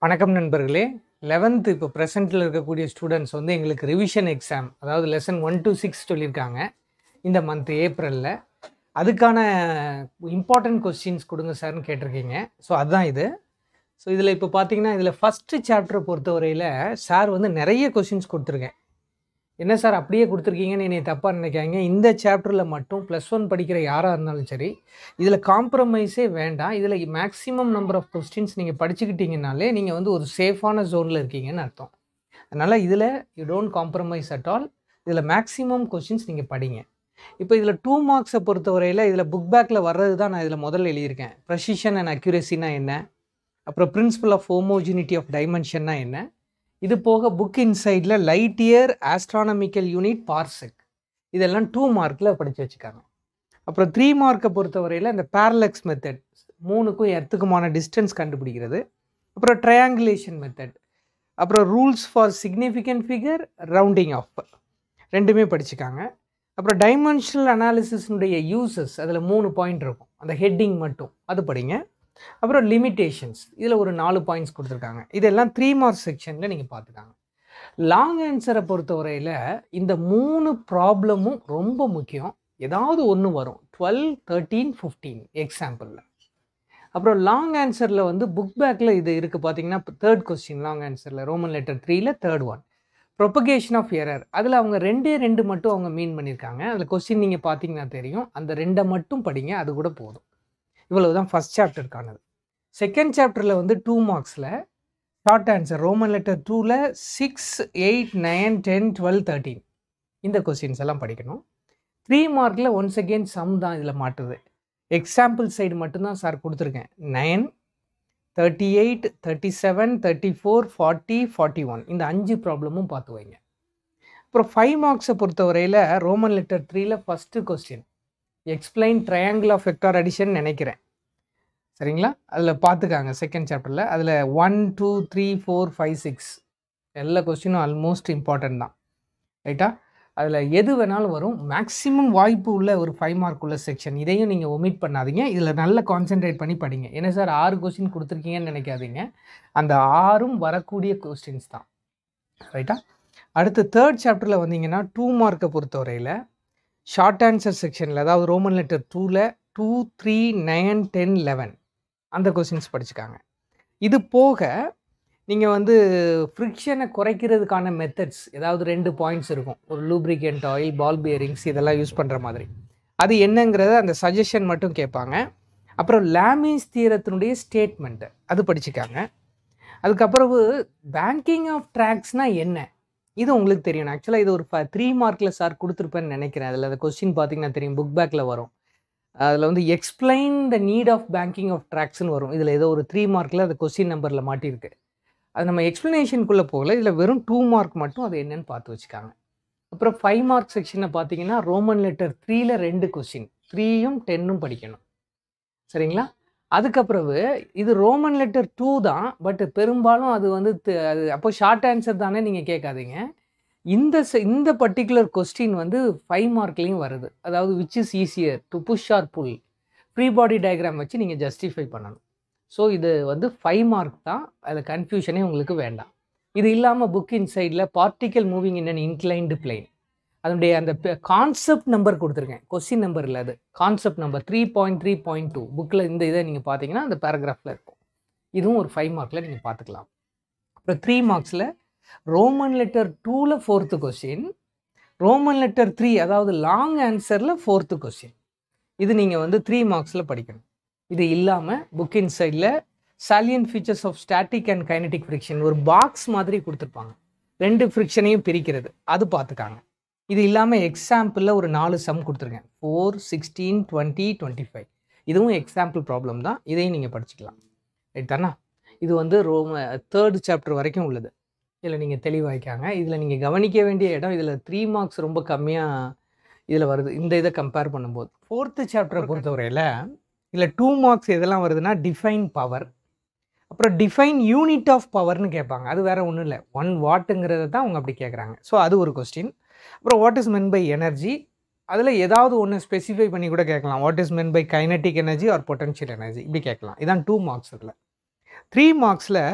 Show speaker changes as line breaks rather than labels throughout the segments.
வணக்கம் நண்பர்களே லெவன்த்து இப்போ ப்ரெசென்ட்டில் இருக்கக்கூடிய ஸ்டூடெண்ட்ஸ் வந்து எங்களுக்கு ரிவிஷன் எக்ஸாம் அதாவது லெசன் ஒன் to சிக்ஸ் சொல்லியிருக்காங்க இந்த மந்த் ஏப்ரலில் அதுக்கான இம்பார்ட்டன்ட் கொஸ்டின்ஸ் கொடுங்க சார்னு கேட்டிருக்கீங்க ஸோ அதுதான் இது ஸோ இதில் இப்போ பார்த்தீங்கன்னா இதில் ஃபஸ்ட்டு சாப்டரை பொறுத்தவரையில் சார் வந்து நிறைய கொஸ்டின்ஸ் கொடுத்துருக்கேன் என்ன சார் அப்படியே கொடுத்துருக்கீங்கன்னு என்னை தப்பாக நினைக்காங்க இந்த சாப்டரில் மட்டும் ப்ளஸ் ஒன் படிக்கிற யாராக இருந்தாலும் சரி இதில் காம்ப்ரமைஸே வேண்டாம் இதில் மேக்ஸிமம் நம்பர் ஆஃப் கொஸ்டின்ஸ் நீங்கள் படிச்சுக்கிட்டீங்கனாலே நீங்கள் வந்து ஒரு சேஃபான ஜோனில் இருக்கீங்கன்னு அர்த்தம் அதனால் இதில் you don't compromise at all இதில் மேக்ஸிமம் கொஸ்டின்ஸ் நீங்கள் படிங்க இப்போ இதில் டூ மார்க்ஸை பொறுத்தவரையில் இதில் புக் பேக்கில் வர்றது தான் நான் இதில் முதல்ல எழுதியிருக்கேன் ப்ரெசிஷன் அண்ட் அக்யூரேசினா என்ன அப்புறம் பிரின்சிபல் ஆஃப் ஹோமோஜினிட்டி ஆஃப் டைமென்ஷன்னா என்ன இது போக புக் இன்சைடில் light year astronomical unit parsec இதெல்லாம் டூ மார்க்கில் படித்து வச்சுக்காங்க அப்புறம் த்ரீ மார்க்கை பொறுத்தவரையில் இந்த பேரலக்ஸ் மெத்தட் மூணுக்கும் எர்த்துக்குமான டிஸ்டன்ஸ் கண்டுபிடிக்கிறது அப்புறம் ட்ரையாங்குலேஷன் மெத்தட் அப்புறம் rules for significant figure rounding off ரெண்டுமே படிச்சுக்காங்க அப்புறம் டைமென்ஷனல் அனாலிசிஸ்னுடைய யூசஸ் அதில் மூணு பாயிண்ட் இருக்கும் அந்த ஹெட்டிங் மட்டும் அது படிங்க அப்புறம் லிமிட்டேஷன்ஸ் இதில் ஒரு நாலு பாயிண்ட்ஸ் கொடுத்துருக்காங்க இதெல்லாம் த்ரீ மார்க்ஸ் செக்ஷனில் நீங்கள் பார்த்துக்காங்க லாங் ஆன்சரை பொறுத்தவரையில் இந்த மூணு ப்ராப்ளமும் ரொம்ப முக்கியம் ஏதாவது ஒன்று வரும் டுவெல் தேர்ட்டீன் ஃபிஃப்டீன் எக்ஸாம்பிளில் அப்புறம் லாங் ஆன்சரில் வந்து புக் பேக்கில் இது இருக்குது பார்த்தீங்கன்னா தேர்ட் கொஸ்டின் லாங் ஆன்சரில் ரோமன் லெட்டர் த்ரீல third one propagation of error அதில் அவங்க ரெண்டே ரெண்டு மட்டும் அவங்க மீன் பண்ணியிருக்காங்க அதில் கொஸ்டின் நீங்கள் பார்த்தீங்கன்னா தெரியும் அந்த ரெண்டை மட்டும் படிங்க அது கூட போதும் இவ்வளவு தான் ஃபஸ்ட் சாப்டருக்கானது செகண்ட் சாப்டரில் வந்து டூ மார்க்ஸில் ஷார்ட் ஆன்சர் ரோமன் லெட்டர் டூவில் six eight nine ten twelve thirteen இந்த கொஸ்டின்ஸ் எல்லாம் படிக்கணும் த்ரீ மார்க்கில் ஒன்ஸ் அகெயின் சம் தான் இதில் மாட்டுது எக்ஸாம்பிள் சைடு மட்டும்தான் சார் கொடுத்துருக்கேன் nine thirty eight thirty seven thirty four forty forty one இந்த அஞ்சு ப்ராப்ளமும் பார்த்து வைங்க அப்புறம் ஃபைவ் மார்க்ஸை பொறுத்தவரையில் ரோமன் லெட்டர் த்ரீல first question explain triangle of vector addition நினைக்கிறேன் சரிங்களா அதில் பார்த்துக்காங்க செகண்ட் சாப்டரில் அதில் one two three four five six எல்லா கொஸ்டினும் ஆல்மோஸ்ட் இம்பார்ட்டன்ட் தான் ரைட்டா அதில் எது வேணாலும் வரும் மேக்ஸிமம் வாய்ப்பு உள்ள ஒரு ஃபைவ் மார்க் உள்ள செக்ஷன் இதையும் நீங்கள் ஒமிட் பண்ணாதீங்க இதில் நல்லா கான்சென்ட்ரேட் பண்ணி படிங்க என்ன சார் ஆறு கொஸ்டின் கொடுத்துருக்கீங்கன்னு நினைக்காதீங்க அந்த ஆறும் வரக்கூடிய கொஸ்டின்ஸ் தான் ரைட்டா அடுத்து தேர்ட் சாப்டரில் வந்தீங்கன்னா டூ மார்க்கை பொறுத்தவரையில் ஷார்ட் ஆன்சர் செக்ஷனில் அதாவது ரோமன் லெட்டர் டூவில் two three nine ten eleven அந்த கொஸ்டின்ஸ் படிச்சுக்காங்க இது போக நீங்கள் வந்து ஃப்ரிக்ஷனை குறைக்கிறதுக்கான மெத்தட்ஸ் ஏதாவது ரெண்டு பாயிண்ட்ஸ் இருக்கும் ஒரு லூப்ரிகண்ட் ஆயில் பால் பியரிங்ஸ் இதெல்லாம் யூஸ் பண்ணுற மாதிரி அது என்னங்கிறத அந்த சஜஷன் மட்டும் கேட்பாங்க அப்புறம் லாமின்ஸ் தீரத்தினுடைய ஸ்டேட்மெண்ட்டு அது படிச்சுக்காங்க அதுக்கப்புறம் பேங்கிங் ஆஃப் ட்ராக்ஸ்னால் என்ன இது உங்களுக்கு தெரியும் ஆக்சுவலாக இது ஒரு த்ரீ மார்க்கில் சார் கொடுத்துருப்பேன்னு நினைக்கிறேன் அதில் அந்த கொஸ்டின் பார்த்தீங்கன்னா தெரியும் புக் பேக்கில் வரும் அதில் வந்து explain the need of banking of ட்ராக்ஸ்னு வரும் இதில் ஏதோ ஒரு த்ரீ மார்க்கில் அது கொஸ்டின் நம்பரில் மாட்டியிருக்கு அது நம்ம எக்ஸ்ப்ளனேஷனுக்குள்ளே போகல இதில் வெறும் டூ மார்க் மட்டும் அது என்னன்னு பார்த்து வச்சுக்காங்க அப்புறம் ஃபைவ் மார்க் செக்ஷனை பார்த்தீங்கன்னா ரோமன் லெட்டர் த்ரீல ரெண்டு கொஸ்டின் த்ரீயும் டென்னும் படிக்கணும் சரிங்களா அதுக்கப்புறவு இது ரோமன் லெட்டர் டூ தான் பட் பெரும்பாலும் அது வந்து த- அது அப்போ ஷார்ட் ஆன்சர் தானே நீங்கள் கேட்காதீங்க இந்த se- இந்த பர்டிகுலர் கொஸ்டின் வந்து ஃபைவ் மார்க்லேயும் வருது அதாவது which is easier to push or pull free body diagram வச்சு நீங்கள் ஜஸ்டிஃபை பண்ணணும் ஸோ இது வந்து ஃபைவ் மார்க் தான் அதில் கன்ஃபியூஷனே உங்களுக்கு வேண்டாம் இது இல்லாமல் புக் இன்சைடில் particle moving in an inclined plane அதனுடைய அந்த கான்செப்ட் நம்பர் கொடுத்துருக்கேன் கொஸ்டின் நம்பர் இல்லை அது concept number three point three point two புக்கில் இந்த இதை நீங்கள் பார்த்தீங்கன்னா அந்த பேராகிராஃபில் இருக்கும் இதுவும் ஒரு ஃபைவ் மார்க்கில் நீங்கள் பார்த்துக்கலாம் அப்புறம் த்ரீ மார்க்ஸில் ரோமன் லெட்டர் டூவில் fourth question Roman letter three அதாவது லாங் ஆன்சரில் ஃபோர்த்து கொஸ்டின் இது நீங்கள் வந்து த்ரீ மார்க்ஸில் படிக்கணும் இது இல்லாமல் புக் இன்சைடில் salient features of static and kinetic friction ஒரு பாக்ஸ் மாதிரி கொடுத்துருப்பாங்க ரெண்டு ஃப்ரிக்ஷனையும் பிரிக்கிறது அது பார்த்துக்காங்க இது இல்லாமல் எக்ஸாம்பிளில் ஒரு நாலு சம் கொடுத்துருக்கேன் four sixteen twenty twenty five இதுவும் எக்ஸாம்பிள் ப்ராப்ளம் தான் இதையும் நீங்கள் படிச்சுக்கலாம் ரைட் தானே இது வந்து ரோம தேர்ட் சாப்டர் வரைக்கும் உள்ளது இதில் நீங்கள் தெளிவாய்க்காங்க இதில் நீங்கள் கவனிக்க வேண்டிய இடம் இதில் த்ரீ மார்க்ஸ் ரொம்ப கம்மியாக இதில் வருது இந்த இதை கம்பேர் பண்ணும்போது ஃபோர்த்து சாப்டரை பொறுத்தவரையில் இதில் டூ மார்க்ஸ் எதெல்லாம் வருதுன்னா டிஃபைன் பவர் அப்புறம் டிஃபைன் யூனிட் ஆஃப் பவர்னு கேட்பாங்க அது வேறு ஒன்றும் இல்லை ஒன் வாட்டுங்கிறத தான் அவங்க அப்படி கேட்குறாங்க ஸோ அது ஒரு கொஸ்டின் அப்புறம் what is meant by energy அதில் ஏதாவது ஒன்று ஸ்பெசிஃபை பண்ணி கூட கேட்கலாம் what is meant by kinetic energy or potential energy இப்படி கேட்கலாம் இதான் டூ மார்க்ஸ் இதில் த்ரீ மார்க்ஸில்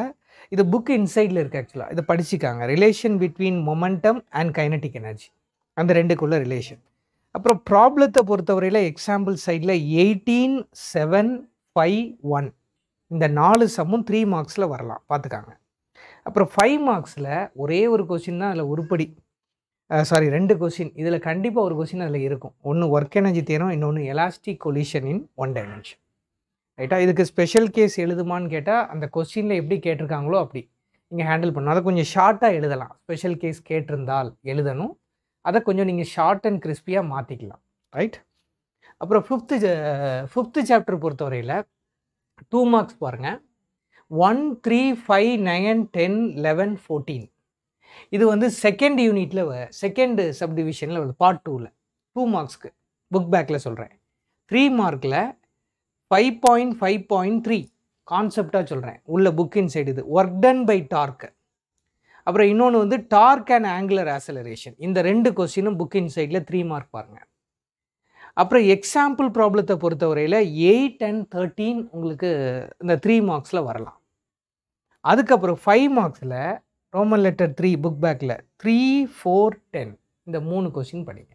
இது புக் இன்சைடில் இருக்குது ஆக்சுவலாக இதை படிச்சுக்காங்க relation between momentum and kinetic energy அந்த ரெண்டுக்குள்ள ரிலேஷன் அப்புறம் ப்ராப்ளத்தை பொறுத்தவரையில் எக்ஸாம்பிள் சைடில் எயிட்டீன் செவன் ஃபைவ் ஒன் இந்த நாலு சம்மும் த்ரீ மார்க்ஸில் வரலாம் பார்த்துக்காங்க அப்புறம் ஃபைவ் மார்க்ஸில் ஒரே ஒரு கொஷின் தான் அதில் உருப்படி சாரி ரெண்டு கொஷின் இதில் கண்டிப்பாக ஒரு கொஷின் அதில் இருக்கும் ஒன்று ஒர்க் எனர்ஜி தேரும் இன்னொன்று elastic collision in one dimension ரைட்டா இதுக்கு ஸ்பெஷல் கேஸ் எழுதுமான்னு கேட்டால் அந்த கொஸ்டினில் எப்படி கேட்டிருக்காங்களோ அப்படி நீங்கள் ஹேண்டில் பண்ணணும் அதை கொஞ்சம் ஷார்ட்டாக எழுதலாம் ஸ்பெஷல் கேஸ் கேட்டிருந்தால் எழுதணும் அதை கொஞ்சம் நீங்கள் ஷார்ட் அண்ட் கிறிஸ்பியாக மாற்றிக்கலாம் ரைட் அப்புறம் ஃபிஃப்த்து ஃபிஃப்த்து சாப்டர் பொறுத்தவரையில் டூ மார்க்ஸ் பாருங்கள் one three five nine ten eleven fourteen இது வந்து செகண்ட் யூனிட்டில் செகண்ட் சப்டிவிஷனில் வருது பார்ட் டூவில் டூ மார்க்ஸ்க்கு புக் பேக்கில் சொல்கிறேன் த்ரீ மார்க்கில் five point five point three கான்செப்டாக சொல்கிறேன் உள்ள புக் இன்சைடு இது ஒர்க் டன் பை டார்க் அப்புறம் இன்னொன்று வந்து டார்க் அண்ட் ஆங்குலர் ஆசலரேஷன் இந்த ரெண்டு கொஸ்டினும் புக் இன்சைடில் த்ரீ மார்க் பாருங்கள் அப்புறம் எக்ஸாம்பிள் ப்ராப்ளத்தை பொறுத்தவரையில் எயிட் அண்ட் தேர்ட்டீன் உங்களுக்கு இந்த த்ரீ மார்க்ஸில் வரலாம் அதுக்கப்புறம் ஃபைவ் மார்க்ஸில் ரோமன் லெட்டர் த்ரீ புக் பேக்கில் த்ரீ ஃபோர் டென் இந்த மூணு கொஸ்டின் படிங்க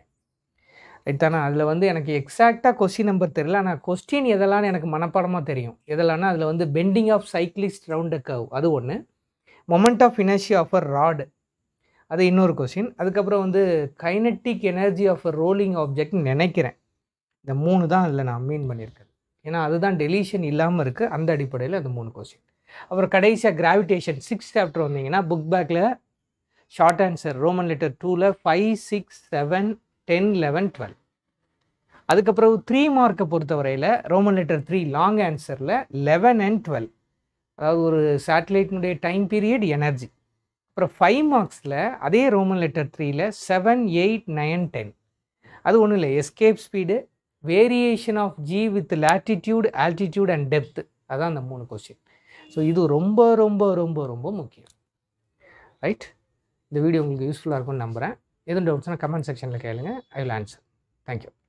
ரைட் தானே அதில் வந்து எனக்கு எக்ஸாக்டாக கொஸ்டின் நம்பர் தெரியல ஆனால் கொஸ்டின் எதெல்லாம் எனக்கு மனப்பாடமாக தெரியும் எதெல்லாம்னா அதில் வந்து bending of cyclist round curve அது ஒன்று moment of inertia of a rod அது இன்னொரு கொஸ்டின் அதுக்கப்புறம் வந்து kinetic energy of a rolling object நினைக்கிறேன் இந்த மூணு தான் அதில் நான் மீன் பண்ணியிருக்கேன் ஏன்னா அதுதான் டெலிஷன் இல்லாமல் இருக்குது அந்த அடிப்படையில் அந்த மூணு கொஸ்டின் அப்புறம் கடைசியாக கிராவிடேஷன் சிக்ஸ் சாப்டர் வந்தீங்கன்னா புக் பேக்கில் ஷார்ட் ஆன்சர் ரோமன் லெட்டர் டூவில் five six seven ten eleven twelve அதுக்கப்புறம் த்ரீ மார்க்கை பொறுத்தவரையில் ரோமன் லெட்டர் த்ரீ லாங் ஆன்சரில் லெவன் அண்ட் டுவெல் அதாவது ஒரு சேட்டலைட்டினுடைய டைம் பீரியட் எனர்ஜி அப்புறம் ஃபைவ் மார்க்ஸில் அதே ரோமன் லெட்டர் த்ரீயில் செவன் எயிட் நைன் டென் அது ஒன்றும் இல்லை escape speed variation of G with latitude altitude and depth அதான் அந்த மூணு கொஸ்டின் ஸோ இது ரொம்ப ரொம்ப ரொம்ப ரொம்ப முக்கியம் ரைட் இந்த வீடியோ உங்களுக்கு யூஸ்ஃபுல்லாக இருக்கும்னு நம்புகிறேன் எதுவும் டவுட்ஸ்னால் கமெண்ட் செக்ஷனில் கேளுங்க ஐ வில் ஆன்சர் தேங்க்யூ